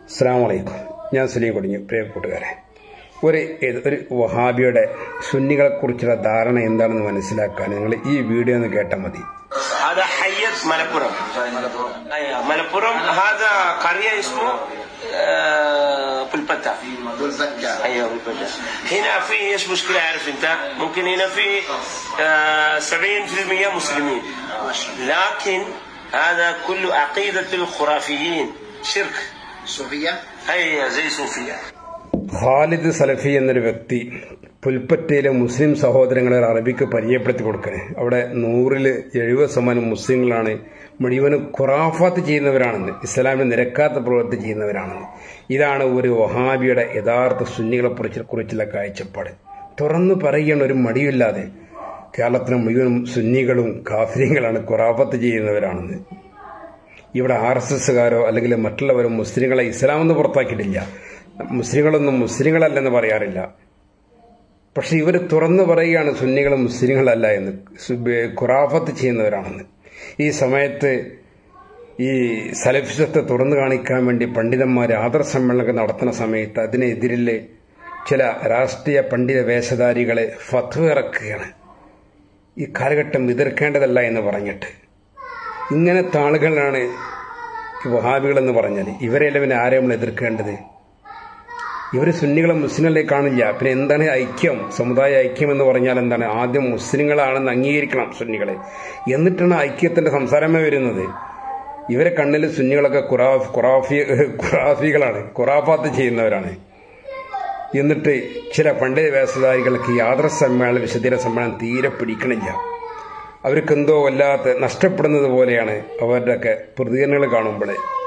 അസ്സാം വലൈക്കും ഞാൻ സുലീം കൊടിഞ്ഞു പ്രിയ കൂട്ടുകാരെ ഒരു ഇത് ഒരു വഹാബിയുടെ സുന്നികളെക്കുറിച്ചുള്ള ധാരണ എന്താണെന്ന് മനസ്സിലാക്കാൻ നിങ്ങൾ ഈ വീഡിയോ ഒന്ന് കേട്ടാൽ മതി هذا حية ملبورم ايوه ملبورم هذا قرية اسمه آه، بلبتا والبكة ايوه بلبتا هنا في ايش مشكلة عارف انت ممكن هنا في آه، 70% مسلمين لكن هذا كله عقيدة الخرافيين شرك صوفية هي زي صوفيا ഖാലിദ് സലഫി എന്നൊരു വ്യക്തി പുൽപ്പറ്റയിലെ മുസ്ലിം സഹോദരങ്ങളെ അറബിക്ക് പരിചയപ്പെടുത്തി കൊടുക്കണേ അവിടെ നൂറിൽ എഴുപത് ശതമാനം മുസ്ലിങ്ങളാണ് മുഴുവനും ഖുറാഫാത്ത് ചെയ്യുന്നവരാണെന്ന് ഇസ്ലാമിന് നിരക്കാത്ത പ്രവൃത്തി ചെയ്യുന്നവരാണെന്ന് ഇതാണ് ഒരു വഹാബിയുടെ യഥാർത്ഥ സുന്നികളെ കുറിച്ച് കുറിച്ചുള്ള കാഴ്ചപ്പാട് തുറന്നു പറയുകയാണ് ഒരു മടിയില്ലാതെ കേരളത്തിലെ മുഴുവൻ സുന്നികളും കാഫര്യങ്ങളാണ് ഖുറാഫത്ത് ചെയ്യുന്നവരാണെന്ന് ഇവിടെ ആർ എസ് എസ്സുകാരോ അല്ലെങ്കിൽ മറ്റുള്ളവരോ മുസ്ലിങ്ങളെ ഇസ്ലാമെന്ന് പുറത്താക്കിയിട്ടില്ല മുസ്ലിങ്ങളൊന്നും മുസ്ലിങ്ങളല്ലെന്ന് പറയാറില്ല പക്ഷെ ഇവർ തുറന്നു പറയുകയാണ് സുന്നികൾ മുസ്ലിങ്ങളല്ല എന്ന് സുബ്- ഖുറാഫത്ത് ചെയ്യുന്നവരാണെന്ന് ഈ സമയത്ത് ഈ സലഫിസത്തെ തുറന്നു കാണിക്കാൻ വേണ്ടി പണ്ഡിതന്മാർ ആദർ സമ്മേളനമൊക്കെ നടത്തുന്ന സമയത്ത് അതിനെതിരിൽ ചില രാഷ്ട്രീയ പണ്ഡിത വേഷധാരികളെ ഫത്വ ഇറക്കുകയാണ് ഈ കാലഘട്ടം എതിർക്കേണ്ടതല്ല എന്ന് പറഞ്ഞിട്ട് ഇങ്ങനത്തെ ആളുകളാണ് ഈ വഹാബികളെന്ന് പറഞ്ഞാൽ ഇവരെല്ലാം പിന്നെ ആരെ നമ്മൾ എതിർക്കേണ്ടത് ഇവർ സുന്നികളെ മുസ്ലിങ്ങളെ കാണില്ല പിന്നെ എന്താണ് ഐക്യം സമുദായ ഐക്യം എന്ന് പറഞ്ഞാൽ എന്താണ് ആദ്യം മുസ്ലിങ്ങളാണെന്ന് അംഗീകരിക്കണം സുന്നികളെ എന്നിട്ടാണ് ഐക്യത്തിന്റെ സംസാരമേ വരുന്നത് ഇവരെ കണ്ണിൽ സുന്നികളൊക്കെ ഖുറാഫ് ഖുറാഫി ഖുറാഫികളാണ് ഖുറാഫാത്ത് ചെയ്യുന്നവരാണ് എന്നിട്ട് ചില പണ്ഡിത വ്യാസധാരികൾക്ക് യാത്ര സമ്മേളനം വിശദീകരണ സമ്മേളനം തീരെ പിടിക്കണില്ല അവർക്ക് എന്തോ വല്ലാത്ത നഷ്ടപ്പെടുന്നത് പോലെയാണ് അവരുടെയൊക്കെ പ്രതികരണങ്ങൾ കാണുമ്പോൾ